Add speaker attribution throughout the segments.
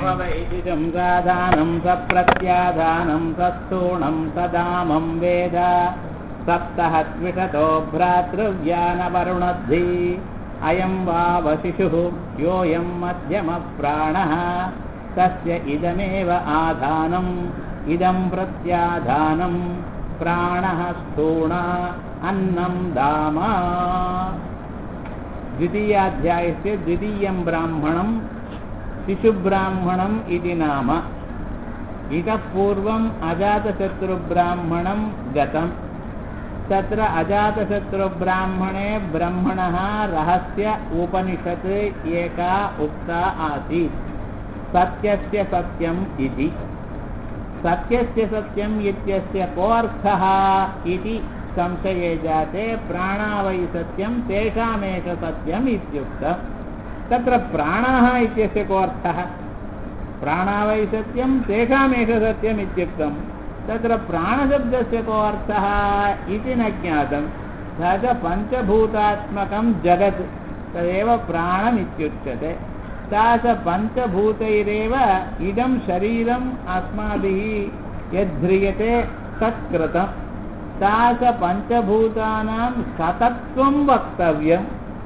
Speaker 1: वैदिकं साधानं सप्रत्याधानं सस्तूणं सदामं वेद सप्तः द्विषतो भ्रातृव्यानवरुणद्धि अयं वावशिशुः योऽयं मध्यमप्राणः तस्य इदमेव आधानम् इदं प्रत्याधानं प्राणः स्थूणा अन्नं दाम द्वितीयाध्यायस्य द्वितीयं ब्राह्मणं शिशुब्राह्मणम् इति नाम इतः पूर्वम् अजातशत्रुब्राह्मणं गतं तत्र अजातशत्रुब्राह्मणे ब्रह्मणः रहस्य उपनिषत् एका उक्ता आसीत् सत्यस्य सत्यम् इति सत्यस्य सत्यम् इत्यस्य कोऽर्थः इति संशये जाते प्राणा वै सत्यं तेषामेष सत्यम् इत्युक्तम् तत्र प्राणाः इत्यस्य कोऽर्थः प्राणा वै सत्यं तेषामेष सत्यम् इत्युक्तं तत्र प्राणशब्दस्य कोऽर्थः इति न ज्ञातं स च पञ्चभूतात्मकं जगत् तदेव प्राणमित्युच्यते सा च पञ्चभूतैरेव इदं शरीरम् अस्माभिः यद्ध्रियते तत्कृतं सा च पञ्चभूतानां सतत्वं वक्तव्यम्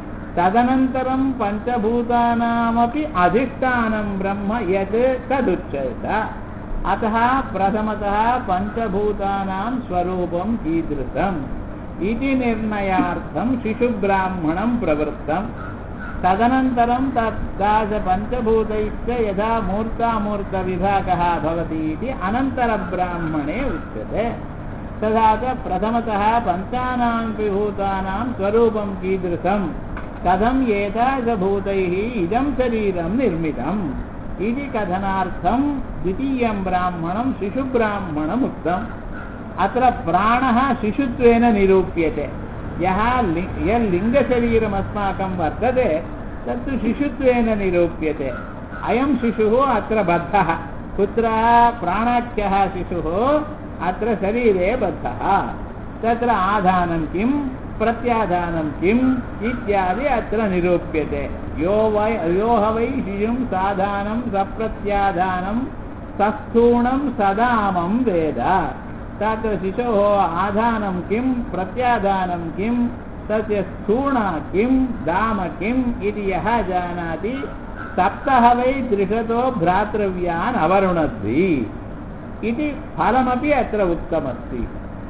Speaker 1: तदनन्तरं पञ्चभूतानामपि अधिष्ठानं ब्रह्म यत् तदुच्यत अतः प्रथमतः पञ्चभूतानां स्वरूपं कीदृशम् इति निर्णयार्थं शिशुब्राह्मणं प्रवृत्तं तदनन्तरं तद्दासपञ्चभूतैश्च यदा मूर्तामूर्तविभागः भवति इति अनन्तरब्राह्मणे उच्यते तथा च प्रथमतः पञ्चानामपि भूतानां स्वरूपं कीदृशम् कथम् एतादृशभूतैः इदं शरीरं निर्मितम् इति कथनार्थं द्वितीयं ब्राह्मणं शिशुब्राह्मणम् उक्तम् अत्र प्राणः शिशुत्वेन निरूप्यते यः लि यल्लिङ्गशरीरमस्माकं वर्तते तत्तु शिशुत्वेन निरूप्यते अयं शिशुः अत्र बद्धः कुत्र प्राणाख्यः शिशुः अत्र शरीरे बद्धः तत्र आधानं किं प्रत्याधानं किम् इत्यादि अत्र निरूप्यते यो वै यो ह वै शिशुं साधानं सप्रत्याधानं सस्थूणं सदामं वेद तत्र शिशोः आधानं किं प्रत्याधानं किं तस्य स्थूणा किं दाम किम् इति यः जानाति सप्तः वै दृशतो भ्रातृव्यान् अवरुणद्भि इति फलमपि अत्र उक्तमस्ति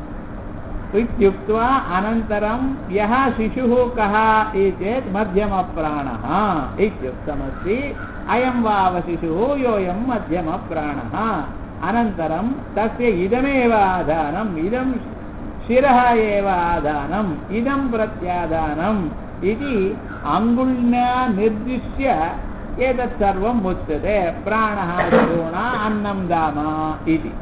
Speaker 1: इत्युक्त्वा अनन्तरं यः शिशुः कः चेत् मध्यमप्राणः इत्युक्तमस्ति अयं वावशिशुः योऽयं मध्यमप्राणः अनन्तरं तस्य इदमेव आधानम् इदं शिरः एव आधानम् इदं प्रत्याधानम् इति अङ्गुल्या निर्दिश्य एतत् सर्वम् उच्यते प्राणः स्थूणा अन्नं दाम इति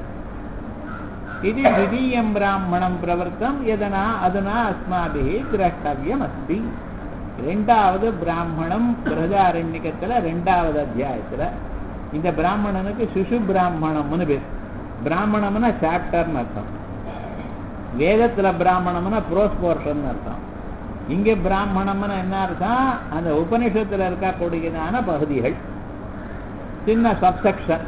Speaker 1: इति द्वितीयं ब्राह्मणं प्रवृत्तं यदना अधुना अस्माभिः द्रष्टव्यमस्ति ரெண்டாவது பிராமணம் பிரஜாரண்யத்தில் ரெண்டாவது அத்தியாயத்தில் இந்த பிராமணனுக்கு சிசு பிராமணம்னு பேர் பிராமணம்னா சாப்டர்னு அர்த்தம் வேதத்தில் பிராமணம்னா ப்ரோஸ் போர்ஷன் அர்த்தம் இங்கே பிராமணம்னு என்ன அர்த்தம் அந்த உபனிஷத்தில் இருக்கக்கூடியதான பகுதிகள் சின்ன சப்செக்ஷன்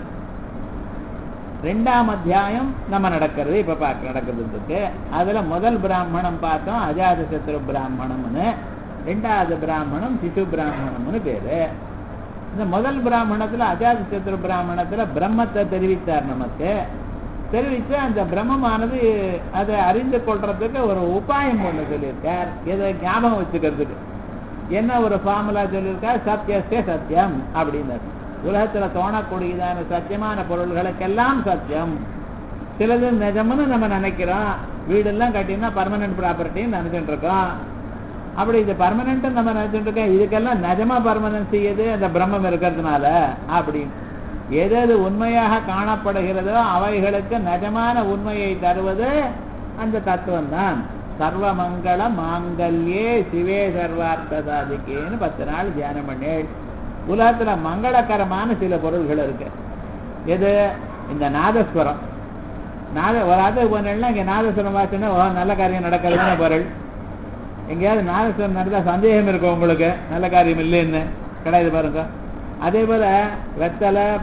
Speaker 1: ரெண்டாம் அத்தியாயம் நம்ம நடக்கிறது இப்ப பார்க்க நடக்கிறதுக்கு அதுல முதல் பிராமணம் பார்த்தோம் அஜாத சத்ரு பிராமணம்னு ரெண்டாவது பிராமணம் சிசு பிராமணம்னு பேரு இந்த முதல் பிராமணத்துல அஜாத சத்ரு பிராமணத்துல பிரம்மத்தை தெரிவித்தார் நமக்கு தெரிவித்து அந்த பிரம்மமானது அதை அறிந்து கொள்றதுக்கு ஒரு உபாயம் ஒன்று சொல்லியிருக்கார் இதை ஞாபகம் வச்சுக்கிறதுக்கு என்ன ஒரு ஃபார்முலா சொல்லியிருக்கார் சத்தியஸ்தே சத்தியம் அப்படின்னு உலகத்துல தோணக்கூடியதான சத்தியமான பொருள்களுக்கெல்லாம் சத்தியம் சிலது நிஜம்னு நம்ம நினைக்கிறோம் வீடெல்லாம் கட்டினா பர்மனன்ட் ப்ராப்பர்ட்டின்னு நினைச்சுட்டு இருக்கோம் அப்படி இது பர்மனன்ட் நம்ம நினைச்சுட்டு இருக்கோம் இதுக்கெல்லாம் நிஜமா பர்மனன்சி எது அந்த பிரம்மம் இருக்கிறதுனால அப்படின்னு எது எது உண்மையாக காணப்படுகிறதோ அவைகளுக்கு நிஜமான உண்மையை தருவது அந்த தத்துவம் தான் சர்வமங்கள மாங்கல்யே சிவே சர்வார்த்த சாதிக்கேன்னு பத்து நாள் தியானம் பண்ணேன் உலகத்துல மங்களகரமான சில பொருள்கள் இருக்கு எது இந்த நாதஸ்வரம் நாத ஒரு அது பண்ணா இங்க நாதஸ்வரம் வாசினா ஓ நல்ல காரியம் நடக்கிறதுன்னு பொருள் எங்கேயாவது நாதஸ்வரம் நடந்தா சந்தேகம் இருக்கும் உங்களுக்கு நல்ல காரியம் இல்லைன்னு கிடையாது பாருங்க அதே போல வெத்தலை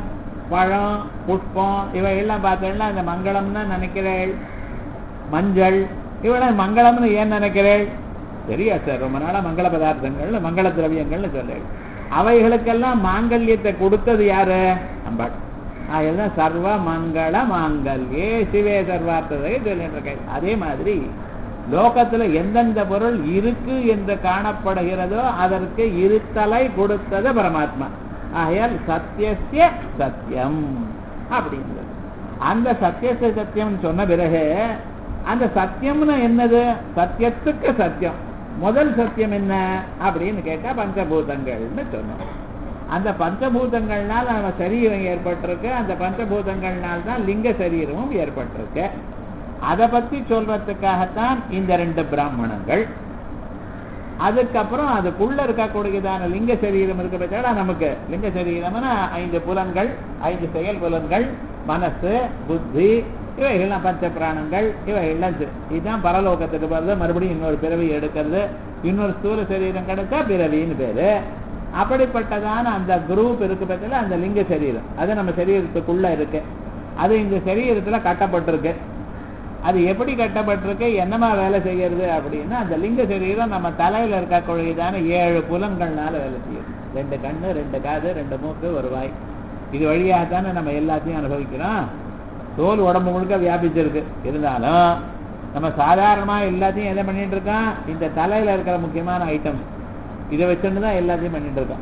Speaker 1: பழம் புஷ்பம் இவையெல்லாம் பார்த்தீங்கன்னா இந்த மங்களம்னு நினைக்கிறேள் மஞ்சள் இவெல்லாம் மங்களம்னு ஏன் நினைக்கிறேள் சரியா சார் ரொம்ப நாளா மங்கள பதார்த்தங்கள் மங்கள திரவியங்கள்னு சொல்றேன் அவைகளுக்கெல்லாம் மாங்கல்யத்தை கொடுத்தது யாரு அம்பாள் அதெல்லாம் சர்வ மங்கள மாங்கல்யே சிவே சர்வார்த்ததை சொல்லிட்டு இருக்கேன் அதே மாதிரி லோகத்துல எந்தெந்த பொருள் இருக்கு என்று காணப்படுகிறதோ அதற்கு இருத்தலை கொடுத்தது பரமாத்மா ஆகையால் சத்தியசிய சத்தியம் அப்படிங்கிறது அந்த சத்தியசிய சத்தியம் சொன்ன பிறகு அந்த சத்தியம்னு என்னது சத்தியத்துக்கு சத்தியம் முதல் சத்தியம் என்ன அப்படின்னு கேட்டா பஞ்சபூதங்கள்னு சொன்னோம் அந்த பஞ்சபூதங்கள்னால் நம்ம சரீரம் ஏற்பட்டிருக்கு அந்த பஞ்சபூதங்கள்னால் தான் லிங்க சரீரமும் ஏற்பட்டிருக்கு அதை பத்தி சொல்றதுக்காகத்தான் இந்த ரெண்டு பிராமணங்கள் அதுக்கப்புறம் அதுக்குள்ள இருக்கக்கூடியதான லிங்க சரீரம் இருக்க பட்சா நமக்கு லிங்க சரீரம்னா ஐந்து புலன்கள் ஐந்து செயல் புலன்கள் மனசு புத்தி இவைகள்லாம் பஞ்ச பிராணங்கள் இவைகள்லாம் சரி. இதுதான் பரலோகத்துக்கு போறது மறுபடியும் இன்னொரு பிறவி எடுக்கிறது இன்னொரு ஸ்தூல சரீரம் கிடைச்சா பிறவின்னு பேரு அப்படிப்பட்டதான அந்த குரூப் இருக்கு பட்சத்தில் அந்த லிங்க சரீரம் அது நம்ம சரீரத்துக்குள்ள இருக்கு அது இந்த சரீரத்துல கட்டப்பட்டிருக்கு அது எப்படி கட்டப்பட்டிருக்கு என்னமா வேலை செய்யறது அப்படின்னா அந்த லிங்க சரீரம் நம்ம தலையில இருக்கக்கூடியதான ஏழு புலன்கள்னால வேலை செய்யுது ரெண்டு கண்ணு ரெண்டு காது ரெண்டு மூக்கு ஒரு வாய் இது வழியாக தானே நம்ம எல்லாத்தையும் அனுபவிக்கிறோம் தோல் உடம்பு முழுக்க வியாபிச்சிருக்கு இருந்தாலும் நம்ம சாதாரணமா எல்லாத்தையும் எதை பண்ணிட்டு இருக்கோம் இந்த தலையில இருக்கிற முக்கியமான ஐட்டம்ஸ் இதை வச்சுட்டு தான் எல்லாத்தையும் பண்ணிட்டு இருக்கோம்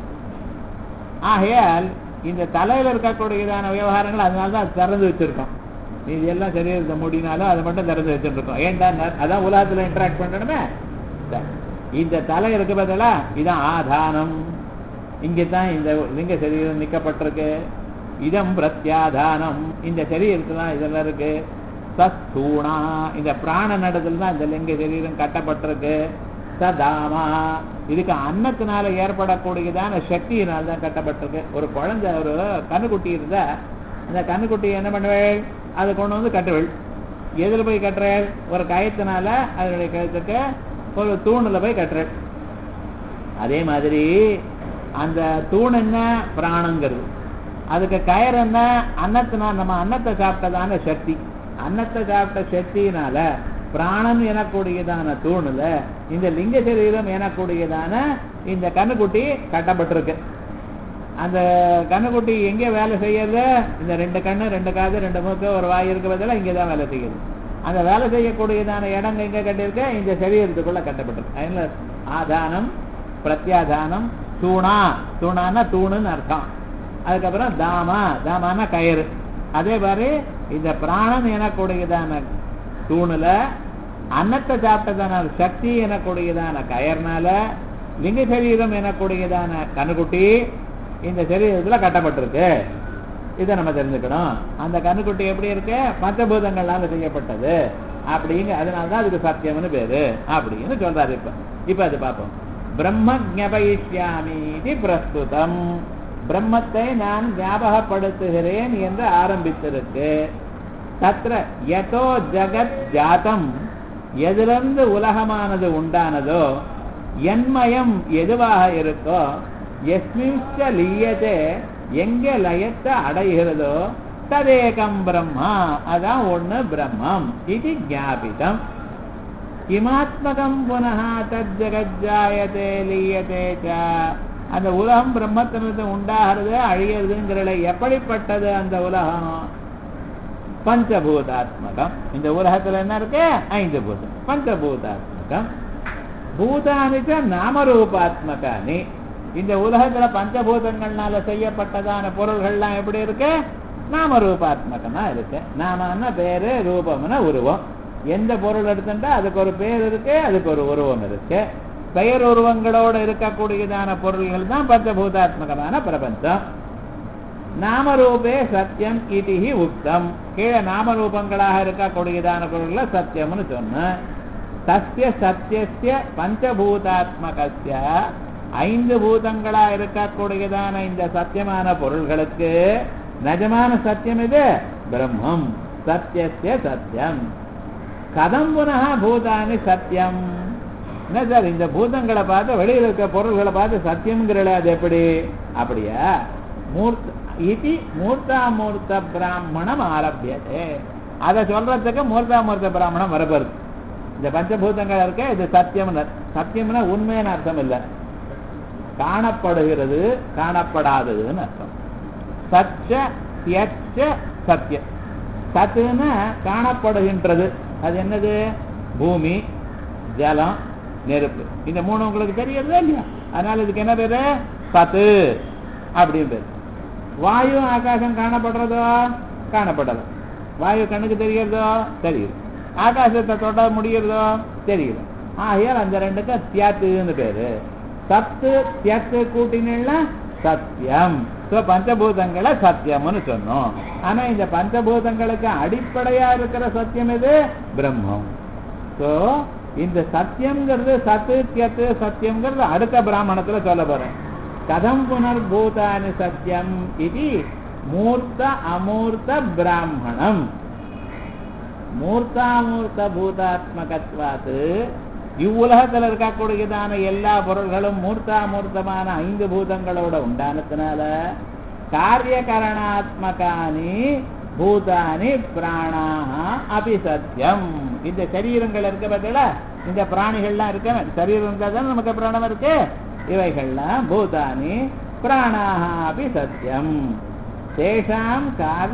Speaker 1: ஆகையால் இந்த தலையில இருக்கக்கூடியதான விவகாரங்கள் அதனால தான் அது திறந்து வச்சிருக்கோம் இது எல்லாம் சரீரத்தை மூடினாலும் அதை மட்டும் திறந்து வச்சுட்டு இருக்கோம் ஏன்டா ந- அதான் உலகத்துல இன்டராக்ட் பண்ணணுமே சரி. இந்த தலை இருக்கு பார்த்தல இதான் ஆதானம் இங்கே தான் இந்த லிங்க சரீரம் நிக்கப்பட்டிருக்கு இதம் பிரத்யாதானம் இந்த சரீரத்துல தான் இதெல்லாம் இருக்கு சஸ்தூணா இந்த பிராண நடத்துல தான் இந்த லிங்க சரீரம் கட்டப்பட்டிருக்கு சதாமா இதுக்கு அன்னத்தினால ஏற்படக்கூடியதான சக்தியினால தான் கட்டப்பட்டிருக்கு ஒரு குழந்தை ஒரு கண்ணுக்குட்டி இருந்தா அந்த கண்ணுக்குட்டி என்ன பண்ணுவேள் அதை கொண்டு வந்து கட்டுவேள் எதில் போய் கட்டுறேள் ஒரு கயத்தினால அதனுடைய கழுத்துக்கு ஒரு தூணில் போய் கட்டுறேள் அதே மாதிரி அந்த தூண் என்ன பிராணங்கிறது அதுக்கு கயர் என்ன அன்னத்தினா நம்ம அன்னத்தை சாப்பிட்டதான சக்தி அன்னத்தை சாப்பிட்ட சக்தியினால பிராணன் எனக்கூடியதான தூணுல இந்த லிங்க சரீரம் எனக்கூடியதான இந்த கண்ணுக்குட்டி கட்டப்பட்டிருக்கு அந்த கண்ணுக்குட்டி எங்க வேலை செய்யறது இந்த ரெண்டு கண்ணு ரெண்டு காது ரெண்டு மூக்கு ஒரு வாய் இருக்க பதிலாக இங்கே தான் வேலை செய்யுது அந்த வேலை செய்யக்கூடியதான இடம் எங்க கட்டியிருக்க இந்த சரீரத்துக்குள்ள கட்டப்பட்டிருக்கு அதனால ஆதானம் பிரத்யாதானம் தூணா தூணான்னா தூணுன்னு அர்த்தம் அதுக்கப்புறம் தாமா தாமானா கயிறு அதே மாதிரி இந்த பிராணன் எனக்கூடியதான தூணுல அன்னத்தை சாப்பிட்டதான சக்தி எனக்கூடியதான கயர்னால லிங்க சரீரம் எனக்கூடியதான கண்ணுக்குட்டி இந்த சரீரத்துல கட்டப்பட்டிருக்கு இதை நம்ம தெரிஞ்சுக்கணும் அந்த கண்ணுக்குட்டி எப்படி இருக்கு பஞ்சபூதங்களால செய்யப்பட்டது அப்படிங்க அதனாலதான் அதுக்கு சத்தியம்னு பேரு அப்படின்னு சொல்றாரு இப்ப இப்ப அது பார்ப்போம் பிரம்ம ஜபயிஷ்யாமி பிரஸ்துதம் பிரம்மத்தை நான் ஞாபகப்படுத்துகிறேன் என்று ஆரம்பித்திருக்கு தத்ர யதோ ஜகத் ஜாதம் எதிலிருந்து உலகமானது உண்டானதோ என்மயம் எதுவாக இருக்கோ எஸ்மின்ச்ச லீயதே எங்க லயத்தை அடைகிறதோ ததேகம் பிரம்மா அதான் ஒண்ணு பிரம்மம் இது ஞாபிதம் கிமாத்மகம் புனः தஜ்ஜகஜாயதே லீயதே ச அந்த உலகம் பிரம்மத்திலிருந்து உண்டாகிறது அழியறதுங்கிறத எப்படிப்பட்டது அந்த உலகம் பஞ்சபூதாத்மகம் இந்த உலகத்துல என்ன இருக்கு ஐந்து பூதம் பஞ்சபூதாத்மகம் பூதானிச்ச நாமரூபாத்மகானி இந்த உலகத்துல பஞ்சபூதங்கள்னால செய்யப்பட்டதான பொருள்கள்லாம் எப்படி இருக்கு நாமரூபாத்மகமா இருக்கு நாமன்னா பேரு ரூபம்னா உருவம் எந்த பொருள் எடுத்துட்டா அதுக்கு ஒரு பேர் இருக்கு அதுக்கு ஒரு உருவம் இருக்கு பெயர் உருவங்களோட இருக்கக்கூடியதான பொருள்கள் தான் பஞ்சபூதாத்மகமான பிரபஞ்சம் நாமரூபே சத்தியம் இதிஹி உக்தம் கீழே நாமரூபங்களாக இருக்கக்கூடியதான பொருள்களை சத்தியம்னு சொன்ன தஸ்ய சத்தியஸ்ய பஞ்சபூதாத்மகஸ்ய ஐந்து பூதங்களா இருக்கக்கூடியதான இந்த சத்தியமான பொருள்களுக்கு நிஜமான சத்தியம் இது பிரம்மம் சத்தியஸ்ய சத்தியம் கதம் புனக பூதானி சத்தியம் என்ன சார் இந்த பூதங்களை பார்த்து வெளியில இருக்க பொருள்களை பார்த்து சத்தியம்ங்கிறல அது எப்படி அப்படியா மூர்த்த இது மூர்த்தாமூர்த்த பிராமணம் ஆரம்பியது அதை சொல்றதுக்கு மூர்த்தாமூர்த்த பிராமணம் வரப்போகுது இந்த பஞ்சபூதங்கள் இருக்க இது சத்தியம்னு சத்தியம்னா உண்மையான அர்த்தம் இல்லை காணப்படுகிறது காணப்படாததுன்னு அர்த்தம் சச்ச தியச்ச சத்தியம் சத்துன்னா காணப்படுகின்றது அது என்னது பூமி ஜலம் நெருப்பு இந்த மூணு உங்களுக்கு தெரியறதா இல்லையா அதனால இதுக்கு என்ன பேரு சத்து அப்படின்னு பேரு வாயு ஆகாசம் காணப்படுறதோ காணப்படல வாயு கண்ணுக்கு தெரியறதோ தெரியுது ஆகாசத்தை தொட முடிகிறதோ தெரியல ஆகையால் அந்த ரெண்டுக்கு தியாத்துன்னு பேரு சத்து தியத்து கூட்டினா சத்தியம் ஸோ பஞ்சபூதங்களை சத்தியம்னு சொன்னோம் ஆனா இந்த பஞ்சபூதங்களுக்கு அடிப்படையா இருக்கிற சத்தியம் எது பிரம்மம் ஸோ இந்த சத்தியம்ங்கிறது சத்து தியத்து சத்தியம்ங்கிறது அடுத்த பிராமணத்துல சொல்ல போறேன் கதம் புனர்பூதானி சத்தியம் இது மூர்த்த அமூர்த்த பிராமணம் மூர்த்தாமூர்த்த பூதாத்மகத்வாத்து இவ்வுலகத்தில் இருக்கக்கூடியதான எல்லா பொருள்களும் மூர்த்தாமூர்த்தமான ஐந்து பூதங்களோட உண்டானதுனால காரியகரணாத்மகானி பூதானி பிராணாக அபி சத்தியம் இந்த சரீரங்கள் இருக்க பதில இந்த பிராணிகள்லாம் இருக்க சரீரம் இருந்தால் தானே நமக்கு பிராணம் இருக்கு இவைகள்லாம் பூதானி பிராணாக அபி சத்தியம் தேஷாம்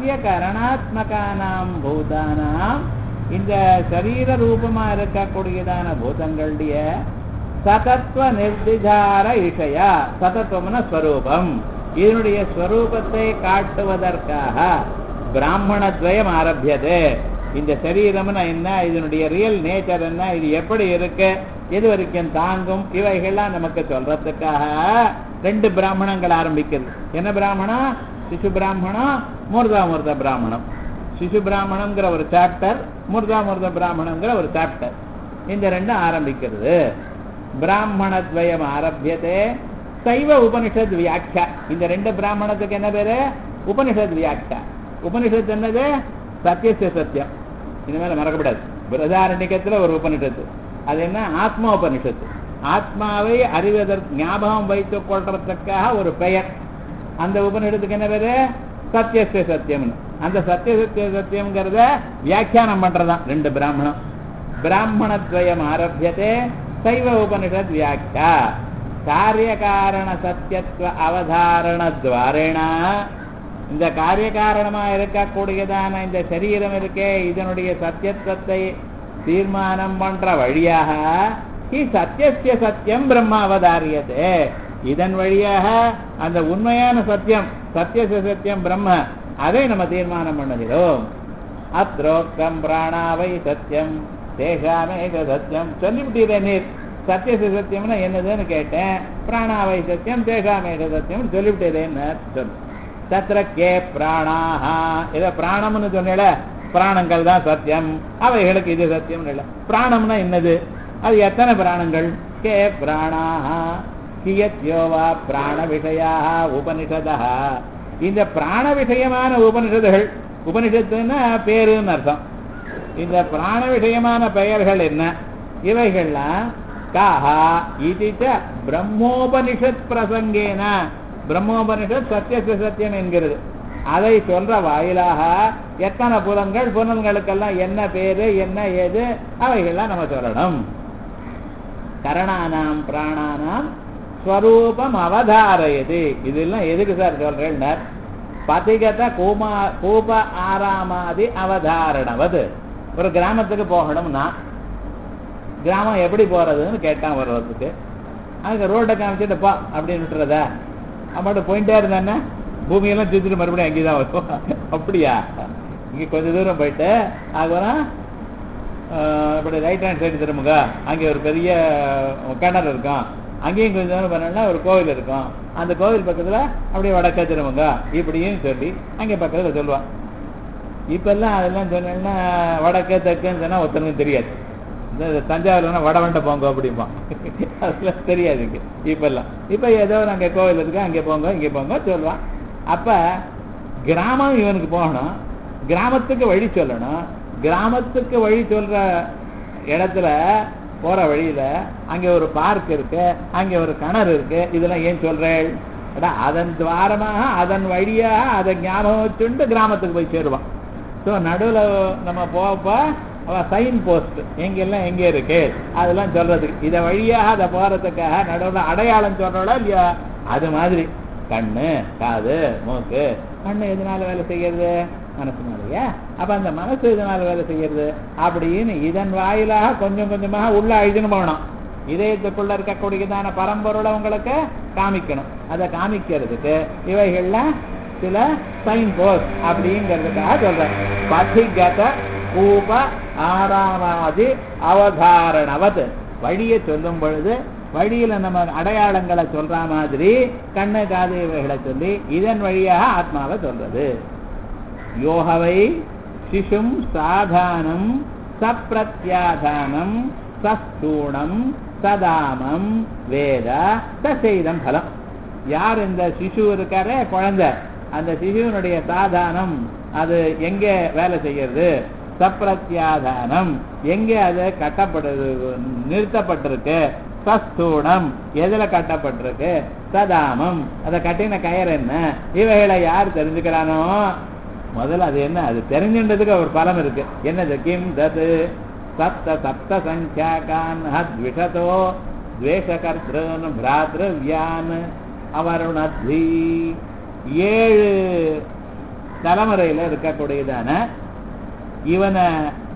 Speaker 1: காரியகரணாத்மகானாம் பூதானாம் இந்த சரீர ரூபமா இருக்கக்கூடியதான பூதங்களுடைய சதத்துவ நிர்திகார இஷயா சதத்துவம்னா ஸ்வரூபம் இதனுடைய ஸ்வரூபத்தை காட்டுவதற்காக பிராமணத்வயம் ஆரம்பியது இந்த சரீரம்னா என்ன இதனுடைய ரியல் நேச்சர் என்ன இது எப்படி இருக்கு எது வரைக்கும் தாங்கும் இவைகள்லாம் நமக்கு சொல்றதுக்காக ரெண்டு பிராமணங்கள் ஆரம்பிக்கிறது என்ன பிராமணம் சிசு பிராமணம் மூர்தாமூர்த்த பிராமணம் சிசு பிராமணம்ங்கிற ஒரு சாப்டர் மூர்தாமூர்த்த பிராமணம்ங்கிற ஒரு சாப்டர் இந்த ரெண்டும் ஆரம்பிக்கிறது பிராமணத்வயம் ஆரம்பியதே சைவ உபனிஷத் வியாக்கியா இந்த ரெண்டு பிராமணத்துக்கு என்ன பேரு உபனிஷத் வியாக்கியா உபனிஷத் என்னது சத்தியசிய சத்தியம் இனிமேல மறக்கப்படாது பிரதாரண்யத்துல ஒரு உபனிஷத்து அது என்ன ஆத்மா உபனிஷத்து ஆத்மாவை அறிவதற்கு ஞாபகம் வைத்துக் கொள்றதுக்காக ஒரு பெயர் அந்த உபனிஷத்துக்கு என்ன பேரு சத்தியசிய சத்தியம்னு அந்த சத்திய சத்திய சத்தியம்ங்கிறத வியாக்கியானம் பண்றதான் ரெண்டு பிராமணம் பிராமணத்வயம் ஆரம்பியதே சைவ உபனிஷத் வியாக்கியா காரியகாரண சத்தியத்துவ அவதாரண துவாரேண இந்த காரியகாரணமா இருக்கக்கூடியதான இந்த சரீரம் இருக்கே இதனுடைய சத்தியத்துவத்தை தீர்மானம் பண்ற வழியாக ஹி சத்தியசிய சத்தியம் பிரம்ம அவதாரியதே இதன் வழியாக அந்த உண்மையான சத்தியம் சத்தியசிய சத்தியம் பிரம்ம அதை நம்ம தீர்மானம் பண்ணுகிறோம் அத்ரோக்தம் பிராணாவை சத்தியம் தேகாமேக சத்தியம் சொல்லிவிட்டீரே நீர் சத்தியசிய சத்தியம்னா என்னதுன்னு கேட்டேன் பிராணாவை சத்தியம் தேகாமேக சத்தியம் சொல்லிவிட்டேன்னு சொல்லு தத்திர கே பிராணாஹா இத பிராணம்னு சொன்னேல பிராணங்கள் தான் சத்தியம் அவைகளுக்கு இது சத்தியம் இல்லை பிராணம்னா என்னது அது எத்தனை பிராணங்கள் கே பிராணாஹா கியத்யோவா பிராண விஷயா உபனிஷதா இந்த பிராண விஷயமான உபனிஷதுகள் உபனிஷத்துன்னா பேருன்னு அர்த்தம் இந்த பிராண விஷயமான பெயர்கள் என்ன இவைகள்லாம் காஹா இது பிரம்மோபனிஷத் பிரசங்கேன பிரம்மோபனிஷத் சத்தியச சத்தியம் என்கிறது அதை சொல்ற வாயிலாக எத்தனை புலன்கள் புலன்களுக்கெல்லாம் என்ன பேரு என்ன ஏது அவைகள்லாம் நம்ம சொல்லணும் கரணானாம் பிராணானாம் ஸ்வரூபம் அவதாரயது இதெல்லாம் எதுக்கு சார் சொல்றேன் பதிகத கூமா கூப ஆராமாதி அவதாரணவது ஒரு கிராமத்துக்கு போகணும்னா கிராமம் எப்படி போறதுன்னு கேட்டான் வர்றதுக்கு அங்க ரோட்டை காமிச்சிட்டு பா அப்படின்னு விட்டுறதா அவன் போயிட்டே இருந்தானே பூமியெல்லாம் சுத்திட்டு மறுபடியும் அங்கேதான் வரும் அப்படியா இங்க கொஞ்ச தூரம் போயிட்டு அதுக்கப்புறம் இப்படி ரைட் ஹேண்ட் சைடு திரும்புங்க அங்கே ஒரு பெரிய கிணறு இருக்கும் அங்கேயும் கொஞ்சம் தூரம் பண்ணோம்னா ஒரு கோவில் இருக்கும் அந்த கோவில் பக்கத்துல அப்படியே வடக்க திரும்புங்க இப்படியும் சொல்லி அங்கே பக்கத்துல சொல்லுவான் இப்பெல்லாம் அதெல்லாம் சொன்னேன்னா வடக்கு தெற்குன்னு சொன்னா ஒருத்தனுக்கும் தெரியாது இந்த தஞ்சாவூர்னா வடவண்ட போங்க அப்படிம்பான் அதெல்லாம் தெரியாது இங்க இப்பெல்லாம் இப்ப ஏதோ அங்கே கோவில் இருக்கு அங்கே போங்க இங்கே போங்க சொல்லுவான் அப்ப கிராமம் இவனுக்கு போகணும் கிராமத்துக்கு வழி சொல்லணும் கிராமத்துக்கு வழி சொல்ற இடத்துல போற வழியில அங்க ஒரு பார்க் இருக்கு அங்க ஒரு கிணறு இருக்கு இதெல்லாம் ஏன் சொல்றேன் அடா, அதன் துவாரமாக அதன் வழியாக அதை ஞாபகம் வச்சுட்டு கிராமத்துக்கு போய் சேருவான் ஸோ நடுவுல நம்ம போப்ப சைன் போஸ்ட் எங்கெல்லாம் எங்க இருக்கு அதெல்லாம் சொல்றதுக்கு இத வழியாக அதை போறதுக்காக நடுவுல அடையாளம் சொல்றோம்ல இல்லையா அது மாதிரி கண்ணு காது மூக்கு கண்ணு எதனால வேலை செய்யறது மனசுனாலயா அப்ப அந்த மனசு எதனால வேலை செய்யறது அப்படின்னு இதன் வாயிலாக கொஞ்சம் கொஞ்சமாக உள்ள அழிஞ்சுன்னு போகணும் இதயத்துக்குள்ள இருக்கக்கூடியதான பரம்பொருளை உங்களுக்கு காமிக்கணும் அதை காமிக்கிறதுக்கு இவைகள்லாம் சில சைன் போஸ்ட் அப்படிங்கிறதுக்காக சொல்றேன் பதிகத கூப ஆறாமாதி அவதாரணவத் வழியை சொல்லும் பொழுது வழியில நம்ம அடையாளங்களை சொல்ற மாதிரி கண்ணு காது இவைகளை சொல்லி இதன் வழியாக ஆத்மாவை சொல்றது யோகவை சிசும் சாதானம் சப்பிரத்யாதானம் சஸ்தூணம் சதாமம் வேத சசெய்தம் பலம் யார் இந்த சிசு இருக்காரே குழந்தை அந்த சிசுவினுடைய சாதானம் அது எங்க வேலை செய்யறது சப்பிரத்யாதானம் எங்கே அது கட்டப்படுது நிறுத்தப்பட்டிருக்கு சஸ்தூணம் எதுல கட்டப்பட்டிருக்கு சதாமம் அதை கட்டின கயர் என்ன இவைகளை யார் தெரிஞ்சுக்கிறானோ முதல்ல அது என்ன அது தெரிஞ்சுன்றதுக்கு ஒரு பலம் இருக்கு என்னது கிம் தது சப்த சப்த சங்கியாகான் ஹத்விஷதோ துவேஷகர்த்தன் பிராத்ருவியான் அவருணத்வி ஏழு தலைமுறையில இருக்கக்கூடியதான இவனை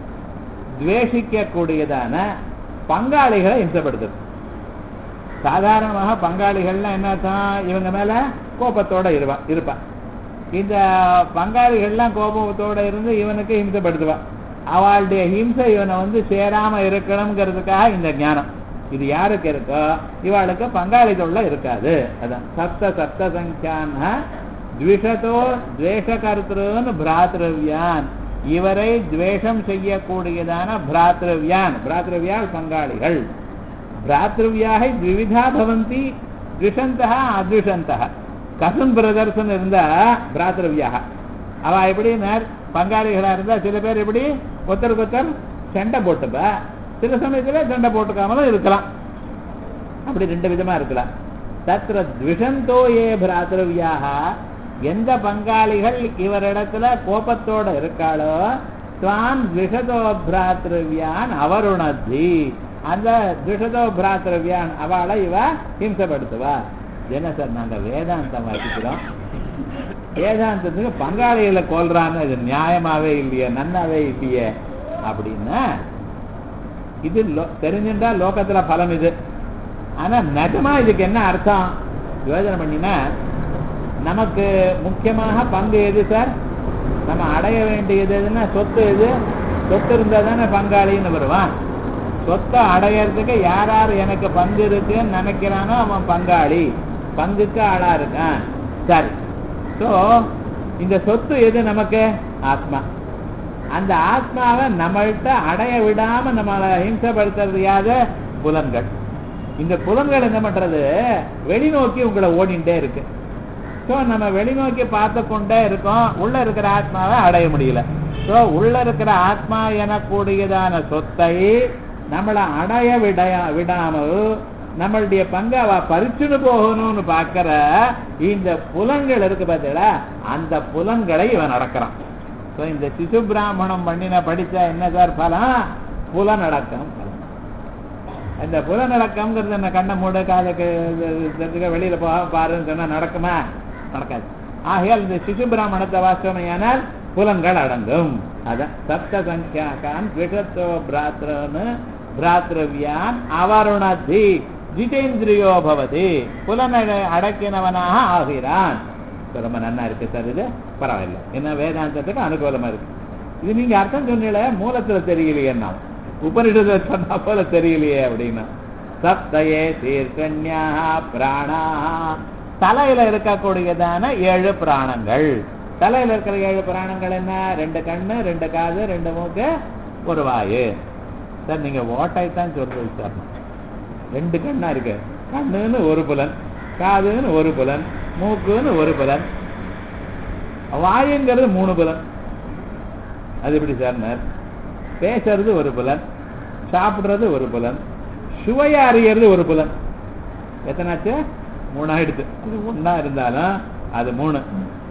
Speaker 1: துவேஷிக்கக்கூடியதான பங்காளிகளை இம்சப்படுத்துது சாதாரணமாக பங்காளிகள்லாம் என்ன அர்த்தம் இவங்க மேல கோபத்தோட இருப்பா இருப்பா இந்த பங்காளிகள்லாம் கோபத்தோட இருந்து இவனுக்கு ஹிம்சப்படுத்துவா அவளுடைய ஹிம்சை இவனை வந்து சேராம இருக்கணுங்கிறதுக்காக இந்த ஞானம் இது யாருக்கு இருக்கோ இவாளுக்கு பங்காளி தொல்லை இருக்காது அதான் சப்த சப்த சங்கியான த்விஷதோ துவேஷகர்த்தன்னு பிராத்ரவியான் இவரை துவேஷம் செய்யக்கூடியதான பிராத்ரவியான் பிராத்ரவியால் பங்காளிகள் பிராத்ருவியாக த்விவிதா பவந்தி த்விஷந்தா அத்விஷந்தா கசன் பிரதர்சன் இருந்தா பிராத்ருவியாக அவ எப்படி பங்காளிகளா இருந்தா சில பேர் எப்படி ஒருத்தருக்கு ஒருத்தர் சண்டை போட்டுப்பா சில சமயத்துல சண்டை போட்டுக்காமலும் இருக்கலாம் அப்படி ரெண்டு விதமா இருக்கலாம் தத்திர த்விஷந்தோ ஏ பிராத்ருவியாக எந்த பங்காளிகள் இவரிடத்துல கோபத்தோட இருக்காளோ தான் த்விஷதோ பிராத்ருவியான் அவருணத்தி அந்த துஷதோ பிராத்திரவியான் அவளை இவ ஹிம்சப்படுத்துவா என்ன சார் நாங்க வேதாந்தம் வாசிக்கிறோம் வேதாந்தத்துக்கு பங்காளிகளை கொல்றான்னு இது நியாயமாவே இல்லையே நன்னாவே இல்லையே அப்படின்னா இது லோ- தெரிஞ்சுட்டா லோகத்துல பலம் இது ஆனா நிஜமா இதுக்கு என்ன அர்த்தம் யோஜனை பண்ணினா நமக்கு முக்கியமாக பங்கு எது சார் நம்ம அடைய வேண்டியது எதுன்னா சொத்து எது சொத்து இருந்தா தானே பங்காளின்னு வருவான் சொத்தை அடையறதுக்கு யார் யார் எனக்கு பங்கு இருக்குன்னு நினைக்கிறானோ அவன் பங்காளி பங்குக்கு ஆளா இருக்கான் சரி சோ இந்த சொத்து எது நமக்கு ஆத்மா அந்த ஆத்மாவை நம்மள்கிட்ட அடைய விடாம நம்மளை ஹிம்சப்படுத்துறது யாது புலன்கள் இந்த புலன்கள் என்ன பண்றது வெளிநோக்கி உங்களை ஓடிண்டே இருக்கு ஸோ நம்ம வெளிநோக்கி பார்த்து கொண்டே இருக்கோம் உள்ள இருக்கிற ஆத்மாவை அடைய முடியல ஸோ உள்ள இருக்கிற ஆத்மா எனக்கூடியதான சொத்தை நம்மளை அடைய விடைய விடாமல் நம்மளுடைய பங்கு அவ பறிச்சுட்டு போகணும்னு பார்க்கிற இந்த புலன்கள் இருக்கு பார்த்தீங்களா அந்த புலன்களை இவன் நடக்கிறான் ஸோ இந்த சிசு பிராமணம் பண்ணின படிச்சா என்ன சார் பலம் புலநடக்கம் பலம் இந்த புலநடக்கம்ங்கிறது என்ன கண்ணை மூட காதுக்கு தெரிஞ்சுக்க வெளியில போக பாருன்னு சொன்னா நடக்குமா நடக்காது ஆகையால் இந்த சிசு பிராமணத்தை வாஸ்தவமையானால் புலன்கள் அடங்கும் அதான் சப்த சங்கியாக்கான் த்விஷத்தோ பிராத்ரன்னு பிராத்ரவியான் அவருணதி ஜிதேந்திரியோ பவதி புலனை அடக்கினவனாக ஆகிறான் இப்ப ரொம்ப நன்னா இருக்கு சார் இது பரவாயில்ல என்ன வேதாந்தத்துக்கு அனுகூலமா இருக்கு இது நீங்க அர்த்தம் சொன்னீங்களே மூலத்துல தெரியலையே நான் உபனிஷத்தை சொன்னா போல தெரியலையே அப்படின்னா சப்தயே தீர்க்கண்யா பிராணா தலையில இருக்கக்கூடியதான ஏழு பிராணங்கள் தலையில இருக்கிற ஏழு பிராணங்கள் என்ன ரெண்டு கண்ணு ரெண்டு காது ரெண்டு மூக்கு ஒரு வாயு சார் நீங்க ஓட்டை தான் சொல்றது சார் ரெண்டு கண்ணா இருக்கு கண்ணுன்னு ஒரு புலன் காதுன்னு ஒரு புலன் மூக்குன்னு ஒரு புலன் வாயுங்கிறது மூணு புலன் அது எப்படி சார் பேசுறது ஒரு புலன் சாப்பிடுறது ஒரு புலன் சுவையா அறியறது ஒரு புலன் எத்தனாச்சு மூணு ஆயிடுது அது ஒண்ணா இருந்தாலும் அது மூணு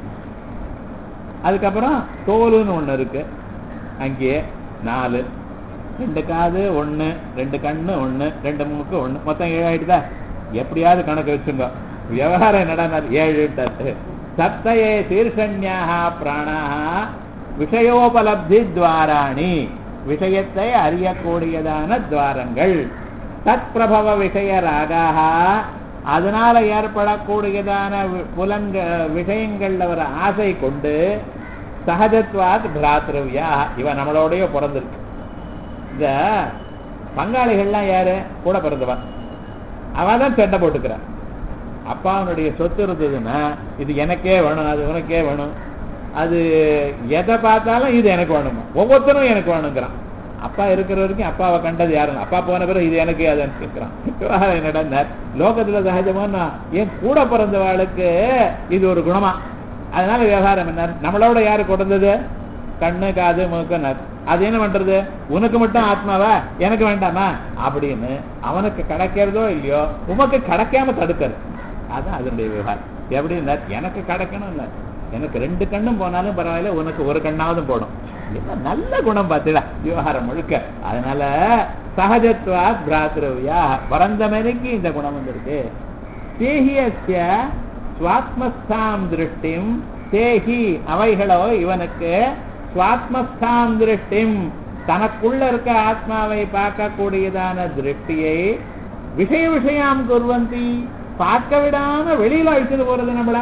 Speaker 1: அதுக்கப்புறம் தோலுன்னு ஒண்ணு இருக்கு அங்கேயே நாலு ரெண்டு காது ஒண்ணு ரெண்டு கண்ணு ஒண்ணு ரெண்டு மூக்கு ஒண்ணு மொத்தம் ஏழு ஆயிடுதா எப்படியாவது கணக்கு வச்சுங்க விவகாரம் என்னடா ஏழு சப்தயே சீர்ஷண்யாக பிராணாக விஷயோபலப்தி துவாராணி விஷயத்தை அறியக்கூடியதான துவாரங்கள் தத் பிரபவ விஷய ராகாக அதனால ஏற்படக்கூடியதான வி- புலன்க விஷயங்கள்ல ஒரு ஆசை கொண்டு சகஜத்வாத் பிராத்ரவ்யா இவ நம்மளோடய பிறந்திருக்கு இந்த பங்காளிகள்லாம் யாரு கூட பிறந்தவன் அவன் தான் சண்டை போட்டுக்கிறான் அப்பாவனுடைய சொத்து இருந்ததுன்னா இது எனக்கே வேணும் அது உனக்கே வேணும் அது எதை பார்த்தாலும் இது எனக்கு வேணுமா ஒவ்வொருத்தரும் எனக்கு வேணுங்கிறான் அப்பா இருக்கிற வரைக்கும் அப்பாவை கண்டது யாரும் அப்பா போன பிறகு இது எனக்கு அது எனக்கு கேட்கிறான் விவகாரம் என்னடா லோகத்துல சகஜமா ஏன் கூட பிறந்தவாளுக்கு இது ஒரு குணமா அதனால விவகாரம் என்ன நம்மளோட யாரு கொடுத்தது கண்ணு காது மூக்கு நர் அது என்ன பண்றது உனக்கு மட்டும் ஆத்மாவா எனக்கு வேண்டாமா அப்படின்னு அவனுக்கு கிடைக்கிறதோ இல்லையோ உமக்கு கிடைக்காம தடுக்கிறது அதான் அதனுடைய விவகாரம் எப்படின்னா எனக்கு கிடைக்கணும் இல்ல எனக்கு ரெண்டு கண்ணும் போனாலும் பரவாயில்ல உனக்கு ஒரு கண்ணாவது போடும் என்ன நல்ல குணம் பார்த்துடா விவகாரம் முழுக்க அதனால சகஜத்வா பிராத்ரவியா பரந்தமனைக்கு இந்த குணம் வந்திருக்கு தேகியஸ்ய சுவாத்மஸ்தாம் திருஷ்டிம் தேகி அவைகளோ இவனுக்கு சுவாத்மஸ்தாம் திருஷ்டிம் தனக்குள்ள இருக்க ஆத்மாவை பார்க்கக்கூடியதான திருஷ்டியை விஷய விஷயம் குர்வந்தி பார்க்க விடாம வெளியில அழிச்சுட்டு போறது நம்மள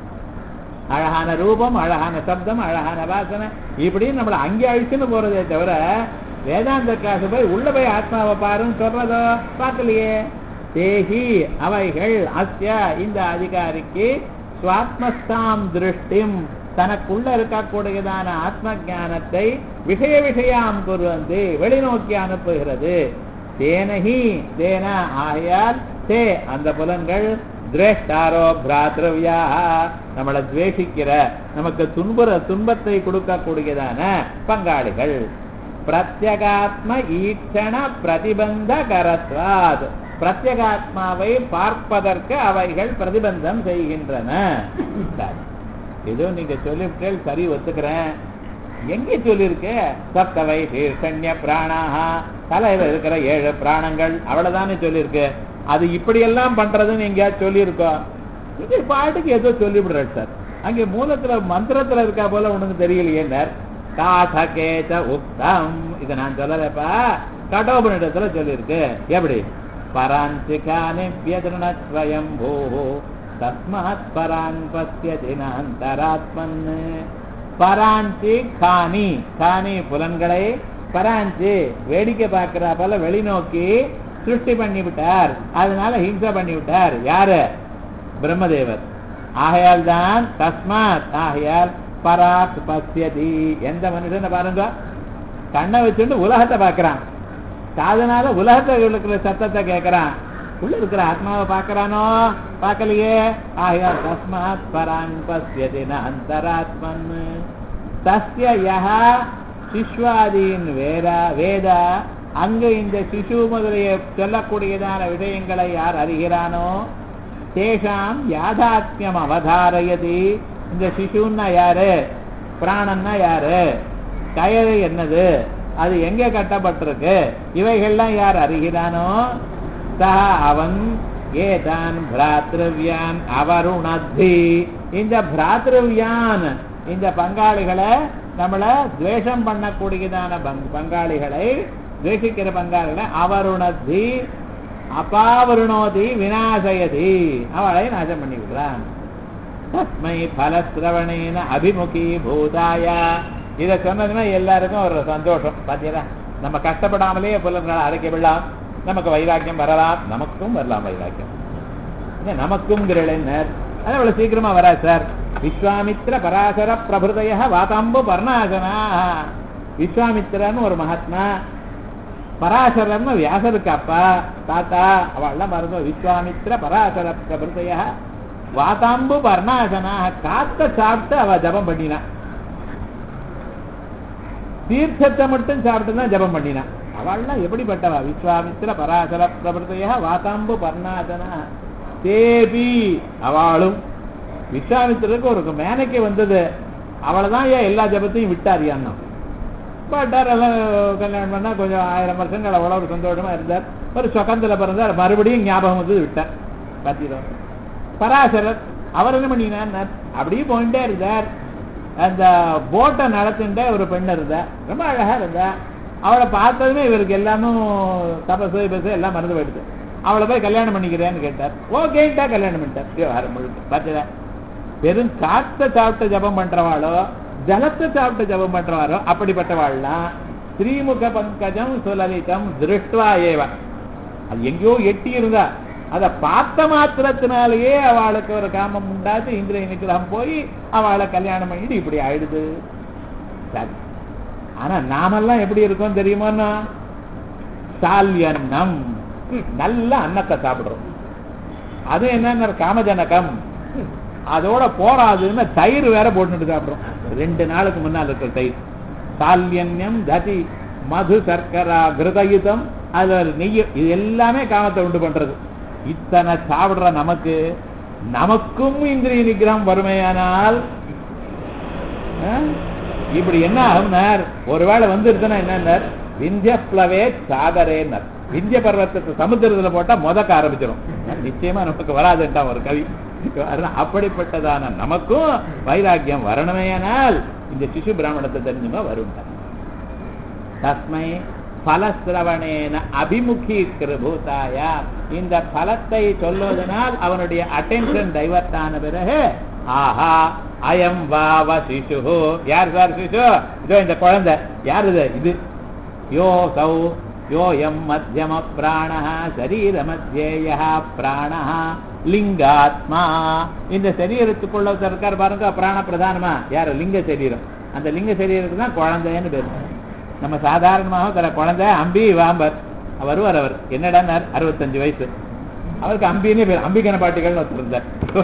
Speaker 1: அழகான ரூபம் அழகான சப்தம் அழகான வாசனை இப்படின்னு நம்மள அங்கே அழிச்சுன்னு போறதே தவிர வேதாந்த காசு போய் உள்ள போய் ஆத்மாவை பாருன்னு சொல்றதோ பார்க்கலையே தேகி அவைகள் அஸ்ய இந்த அதிகாரிக்கு சுவாத்மஸ்தாம் திருஷ்டிம் தனக்குள்ள இருக்கக்கூடியதான ஆத்ம ஞானத்தை விஷய விஷயாம் குருவந்து வெளிநோக்கி அனுப்புகிறது தேனஹி தேன ஆகையால் தே அந்த புலன்கள் திரேஷ்டாரோ பிராத்ரவியா நம்மளை துவேஷிக்கிற நமக்கு துன்புற துன்பத்தை கொடுக்கக்கூடியதான பங்காளிகள் பிரத்யகாத்ம ஈட்சண பிரதிபந்த கரத்வாத் பிரத்யகாத்மாவை பார்ப்பதற்கு அவைகள் பிரதிபந்தம் செய்கின்றன சரி. ஏதோ நீங்க சொல்லிவிட்டேன் சரி ஒத்துக்கிறேன் எங்கே சொல்லியிருக்கு சப்தவை சீர்ஷண்ய பிராணாக தலையில இருக்கிற ஏழு பிராணங்கள் அவ்வளவுதானே சொல்லியிருக்கு அது இப்படியெல்லாம் பண்றதுன்னு எங்கேயாவது சொல்லியிருக்கோம் இது பாட்டுக்கு ஏதோ சொல்லிவிடுற சார் அங்கே மூலத்துல மந்திரத்துல இருக்கா போல உனக்கு தெரியலையேன்னார் காசகேச்ச உக்தம் இதை நான் சொல்லலப்பா கடோபனிடத்துல சொல்லியிருக்கு எப்படி பராஞ்சிகானி வியதிருணத்வயம் பூ தஸ்மாத் பரான் பசியதி அந்தராத்மன் பராஞ்சி காணி காணி புலன்களை பராஞ்சி வேடிக்கை பார்க்கிறா போல வெளிநோக்கி சிருஷ்டி பண்ணி விட்டார் அதனால ஹிம்சை பண்ணி விட்டார் யாரு பிரம்மதேவர் ஆகையால் தான் தஸ்மாத் ஆகையால் பராத் பசியதி எந்த மனுஷனை பாருங்க கண்ணை வச்சுட்டு உலகத்தை பார்க்கறான் காதனால உலகத்தை இருக்கிற சத்தத்தை கேட்கறான் உள்ள இருக்கிற ஆத்மாவை பார்க்கறானோ பார்க்கலையே ஆகையால் தஸ்மாத் பராங் பசியதி ந அந்தராத்மன் தஸ்ய யஹா சிஸ்வாதீன் வேதா வேதா அங்கு இந்த சிசு முதலிய சொல்லக்கூடியதான விஷயங்களை யார் அறிகிறானோ தேஷாம் யாதாத்மியம் அவதாரயதி இந்த சிசுன்னா யாரு பிராணன்னா யாரு கயறு என்னது அது எங்க கட்டப்பட்டிருக்கு இவைகள்லாம் யார் அறிகிறானோ சஹ அவன் ஏதான் பிராத்ரவியான் அவருணத்தி இந்த பிராத்ரவியான் இந்த பங்காளிகளை நம்மள துவேஷம் பண்ணக்கூடியதான பங்- பங்காளிகளை துவேஷிக்கிற பங்காளிகளை அவருணத்தி அபாவருணோதி விநாசயதி அவளை நாசம் பண்ணி விடுறான் தஸ்மை பலசிரவணேன அபிமுகி பூதாய இத சொன்னதுன்னா எல்லாருக்கும் ஒரு சந்தோஷம் பாத்தீங்களா நம்ம கஷ்டப்படாமலே புலன்களை அரைக்க விடலாம் நமக்கு வைராக்கியம் வரலாம் நமக்கும் வரலாம் வைராக்கியம் என்ன நமக்கும் கிரளனர் அது அவ்வளவு சீக்கிரமா வராது சார் விஸ்வாமித்ர பராசர பிரபுதய வாதாம்பு பர்ணாசனா விஸ்வாமித்திரன்னு ஒரு மகாத்மா பராசரம்னு வியாசருக்கு அப்பா தாத்தா அவள்லாம் மறந்து விஸ்வாமித்ர பராசர பிரபுதய வாதாம்பு பர்ணாசனா காத்த சாப்பிட்டு அவ ஜபம் பண்ணினா தீர்த்தத்தை மட்டும் சாப்பிட்டு தான் ஜபம் பண்ணினா அவள்லாம் எப்படிப்பட்டவா விஸ்வாமித்ர பராசர பிரபுதய வாதாம்பு பர்ணாசனா தேபி அவளும் விஸ்வாமித்திரருக்கு ஒரு மேனைக்கு வந்தது அவளைதான் ஏன் எல்லா ஜபத்தையும் விட்டார் அண்ணா பட்டார் எல்லாம் கல்யாணம் பண்ணா கொஞ்சம் ஆயிரம் வருஷங்கள் அவ்வளோ ஒரு சந்தோஷமா இருந்தார் ஒரு சொகந்தில பிறந்தார் மறுபடியும் ஞாபகம் வந்து விட்டார் பார்த்தீங்களா பராசரர் அவர் என்ன பண்ணினார் அப்படியே போயிட்டே இருந்தார் அந்த போட்டை நடத்தின்ற ஒரு பெண் இருந்தா ரொம்ப அழகா இருந்தா அவளை பார்த்ததுமே இவருக்கு எல்லாமும் தபசு பசு எல்லாம் மறந்து போயிடுது அவளை போய் கல்யாணம் பண்ணிக்கிறேன்னு கேட்டார் ஓகேன்ட்டா கல்யாணம் பண்ணிட்டார் விவகாரம் முழுக்க பார்த்தீங்களா வெறும் காத்த சாப்பிட்ட ஜபம் பண்றவாளோ ஜலத்தை சாப்பிட்ட ஜபம் பண்றவாரோ அப்படிப்பட்டவாள்லாம் ஸ்ரீமுக பங்கஜம் சுலலிதம் திருஷ்டுவா ஏவ அது எங்கேயோ எட்டி இருந்தா அதை பார்த்த மாத்திரத்தினாலேயே அவளுக்கு ஒரு காமம் உண்டாது இந்திர நிகிரகம் போய் அவளை கல்யாணம் பண்ணிட்டு இப்படி ஆயிடுது சரி ஆனா நாமெல்லாம் எப்படி இருக்கோம் தெரியுமோன்னா சால்யன்னம் நல்ல அன்னத்தை சாப்பிடுறோம் அது என்னன்னா காமஜனகம் அதோட போராதுன்னு தயிர் வேற போட்டுட்டு சாப்பிடுறோம் ரெண்டு நாளுக்கு முன்னால் இருக்கிற தயிர் சால்யன்யம் ததி மது சர்க்கரா கிருதயுதம் அது ஒரு நெய்ய இது எல்லாமே காமத்தை உண்டு பண்றது இத்தனை சாப்பிடுற நமக்கு நமக்கும் இந்திரிய நிகிரகம் வறுமையானால் இப்படி என்ன ஆகுனார் ஒருவேளை வந்துருச்சுன்னா என்னன்னார் விந்திய பிளவே சாதரேன்னர் விந்திய பர்வத்தத்தை சமுத்திரத்துல போட்டா முதக்க ஆரம்பிச்சிடும் நிச்சயமா நமக்கு வராதுன்ட்டா ஒரு கவி அப்படிப்பட்டதான நமக்கும் வைராக்கியம் வரணுமேயானால் இந்த சிசு பிராமணத்தை தெரிஞ்சுமா வரும் தஸ்மை பலசிரவணேன அபிமுகீகிருபூதாய இந்த பலத்தை சொல்லுவதனால் அவனுடைய அட்டென்ஷன் டைவர்ட் ஆன பிறகு ஆஹா அயம் வாவ சிசு யார் சார் சிசு இதோ இந்த குழந்தை யார் இது இது யோ சௌ யோயம் மத்தியம பிராண சரீர மத்தியேய பிராண லிங்காத்மா இந்த சரீரத்துக்குள்ள இருக்கார் பாருங்க பிராண பிரதானமா யாரு லிங்க சரீரம் அந்த லிங்க சரீரத்துக்கு தான் குழந்தைன்னு பேரு நம்ம சாதாரணமாக தர குழந்தை அம்பி வாம்பர் வருவார் அவர் என்னடான்னார் அறுபத்தஞ்சு வயசு அவருக்கு அம்பின்னு பேர் அம்பிகன பாட்டிகள்னு வச்சிருந்தார்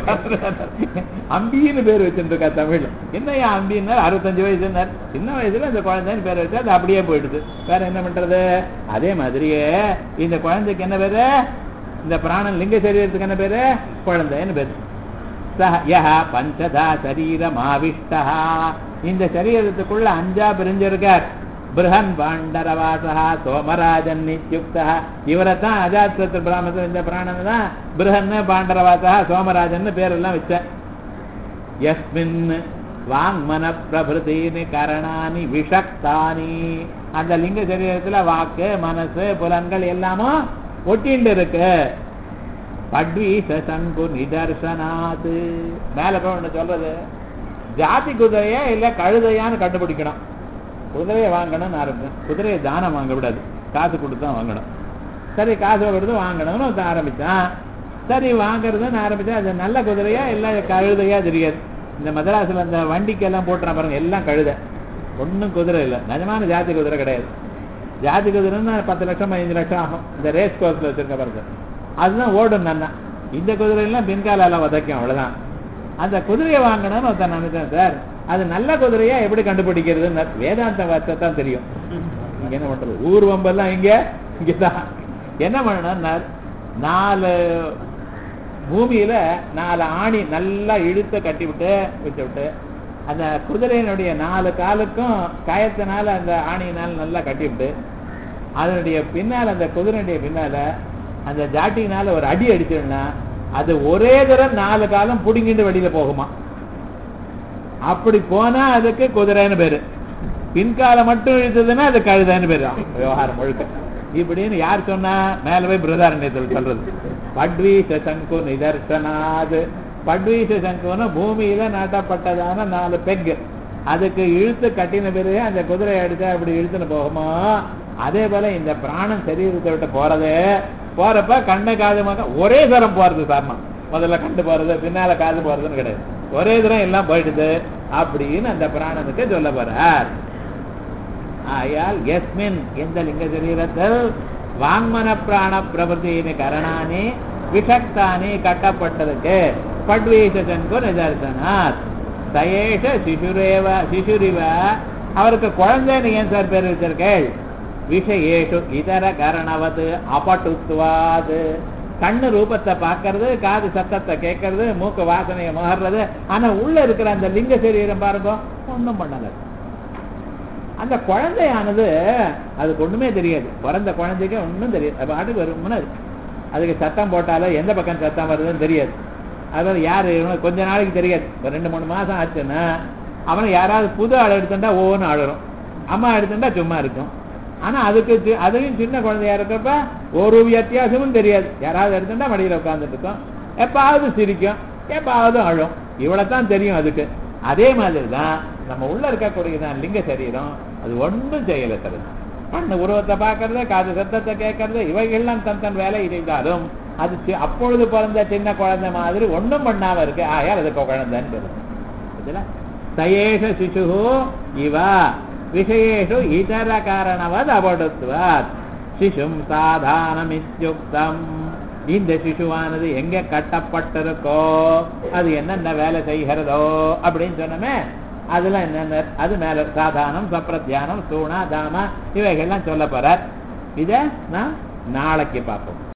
Speaker 1: அம்பின்னு பேர் வச்சிருக்கா தமிழ் என்னையா அம்பின்னார் அறுபத்தஞ்சு வயசுன்னார் சின்ன வயசுல இந்த குழந்தைன்னு பேர் வச்சு அது அப்படியே போயிடுது வேற என்ன பண்றது அதே மாதிரியே இந்த குழந்தைக்கு என்ன பேரு இந்த பிராணன் லிங்க சரீரத்துக்கு என்ன பேரு குழந்தைன்னு பேரு சஹ யஹ பஞ்சதா சரீரம் ஆவிஷ்டா இந்த சரீரத்துக்குள்ள அஞ்சா பிரிஞ்சிருக்கார் பிருஹன் பாண்டரவாசா சோமராஜன் நித்யுக்தா இவரை தான் அஜாத் சத்ரு பிராமணத்தில் இந்த பிராணன் தான் பிருஹன்னு பாண்டரவாசா சோமராஜன் பேரெல்லாம் வச்சேன் எஸ்மின் வாங்மன பிரபிருத்தின்னு கரணானி விஷக்தானி அந்த லிங்க சரீரத்துல வாக்கு மனசு புலன்கள் எல்லாமும் ஒட்டிண்டு இருக்கு பட்வீச சங்கு நிதர்சனாது மேல போய் ஒண்ணு சொல்றது ஜாதி குதிரையா இல்ல கழுதையான்னு கண்டுபிடிக்கணும் குதிரையை வாங்கணும்னு ஆரம்பிச்சேன் குதிரையை தானம் வாங்க விடாது காசு கொடுத்து தான் வாங்கணும் சரி காசு கொடுத்து வாங்கணும்னு ஒருத்தன் ஆரம்பிச்சான் சரி வாங்குறதுன்னு ஆரம்பிச்சா அது நல்ல குதிரையா இல்ல கழுதையா தெரியாது இந்த மதராசுல அந்த வண்டிக்கெல்லாம் போட்டுறான் பாருங்க எல்லாம் கழுதை ஒன்றும் குதிரை இல்லை நிஜமான ஜாதி குதிரை கிடையாது ஜாதி குதிரைன்னா பத்து லட்சம் பதினஞ்சு லட்சம் ஆகும் இந்த ரேஸ் கோர்ஸ்ல வச்சிருக்க பாருங்க அதுதான் ஓடும் நன்னா இந்த குதிரையெல்லாம் பின்காலால உதைக்கும் அவ்வளவுதான் அந்த குதிரையை வாங்கணும்னு ஒருத்தன் நினைச்சேன் சார் அது நல்ல குதிரையா எப்படி கண்டுபிடிக்கிறதுன்னு வேதாந்த வார்த்தை தான் தெரியும் இங்க என்ன பண்றது ஊர்வம்பெல்லாம் இங்க இங்கதான் என்ன பண்ணணும்னா நாலு பூமியில நாலு ஆணி நல்லா இழுத்த கட்டி விட்டு வச்சு விட்டு அந்த குதிரையினுடைய நாலு காலுக்கும் காயத்தினால அந்த ஆணியினால நல்லா கட்டி விட்டு அதனுடைய பின்னால் அந்த குதிரையுடைய பின்னால அந்த ஜாட்டினால ஒரு அடி அடிச்சோம்னா அது ஒரே தரம் நாலு காலம் புடுங்கிட்டு வெளியில போகுமா அப்படி போனா அதுக்கு குதிரைன்னு பேரு பின்கால மட்டும் இழுத்ததுன்னா அது கழுதைன்னு பேரு விவகாரம் முழுக்க இப்படின்னு யார் சொன்னா மேல போய் பிரதாரண்யத்தில் சொல்றது பட்வீச சங்கு நிதர்சனாது பட்வீச சங்குன்னு பூமியில நாட்டப்பட்டதான நாலு பெக் அதுக்கு இழுத்து கட்டின பிறகு அந்த குதிரை அடிச்சா அப்படி இழுத்துன்னு போகுமா அதே போல இந்த பிராணம் சரீரத்தை விட்டு போறது போறப்ப கண்ணு காது மக ஒரே தரம் போறது சார்மா முதல்ல கண்டு போறது பின்னால காது போறதுன்னு கிடையாது ஒரே தரம் எல்லாம் போயிடுது அப்படின்னு அந்த பிராணனுக்கு சொல்ல போறார் ஆயால் எஸ்மின் எந்த லிங்க சரீரத்தில் வாங்மன பிராண பிரபத்தின்னு கரணானி விஷக்தானி கட்டப்பட்டதுக்கு பட்வீச சங்கு நிதர்சனாத் சயேஷ சிசுரேவ சிசுரிவ அவருக்கு குழந்தைன்னு ஏன் சார் பேர் வச்சிருக்கேள் விஷயேஷு இதர கரணவது அபட்டுத்துவாது கண்ணு ரூபத்தை பார்க்கறது காது சத்தத்தை கேட்கறது மூக்கு வாசனையை முகர்றது ஆனா உள்ள இருக்கிற அந்த லிங்க சரீரம் பாருங்க ஒண்ணும் பண்ணல அந்த குழந்தையானது அதுக்கு ஒண்ணுமே தெரியாது பிறந்த குழந்தைக்கு ஒண்ணும் தெரியாது அது பாட்டுக்கு வரும்னு அது. அதுக்கு சத்தம் போட்டாலும் எந்த பக்கம் சத்தம் வருதுன்னு தெரியாது அதாவது யாரு இவனுக்கு கொஞ்ச நாளைக்கு தெரியாது ஒரு ரெண்டு மூணு மாசம் ஆச்சுன்னா அவனை யாராவது புது ஆள் எடுத்துட்டா ஒவ்வொன்றும் அழகும் அம்மா எடுத்துட்டா சும்மா இருக்கும் ஆனா அதுக்கு சி- அதுவும் சின்ன குழந்தையா இருக்கப்ப ஒரு வித்தியாசமும் தெரியாது யாராவது எடுத்துட்டா மடியில உட்கார்ந்துட்டு இருக்கும் எப்பாவது சிரிக்கும் எப்பாவது அழும் இவ்வளவுதான் தெரியும் அதுக்கு அதே மாதிரி தான் நம்ம உள்ள இருக்கக்கூடியதான் லிங்க சரீரம் அது ஒண்ணும் செய்யல தருது கண்ணு உருவத்தை பார்க்கறது காது சத்தத்தை கேட்கறது இவைகள்லாம் தன் தன் வேலை செய்தாலும் அது சி- அப்பொழுது பிறந்த சின்ன குழந்தை மாதிரி ஒண்ணும் பண்ணாம இருக்கு ஆயால் அது குழந்தைன்னு பேரு. இதுல சயேஷ சிசு இவ விஷயேஷு இதர காரணவத் அபடுத்துவார் சிசும் சாதானமித்யுக்தம் இந்த சிசுவானது எங்க கட்டப்பட்டிருக்கோ அது என்னென்ன வேலை செய்கிறதோ அப்படின்னு சொன்னமே அதுல என்னென்ன அது மேல சாதானம் சப்பிரத்தியானம் சூணா தாமா இவைகள்லாம் சொல்ல போறார் இத நான் நாளைக்கு பார்ப்போம்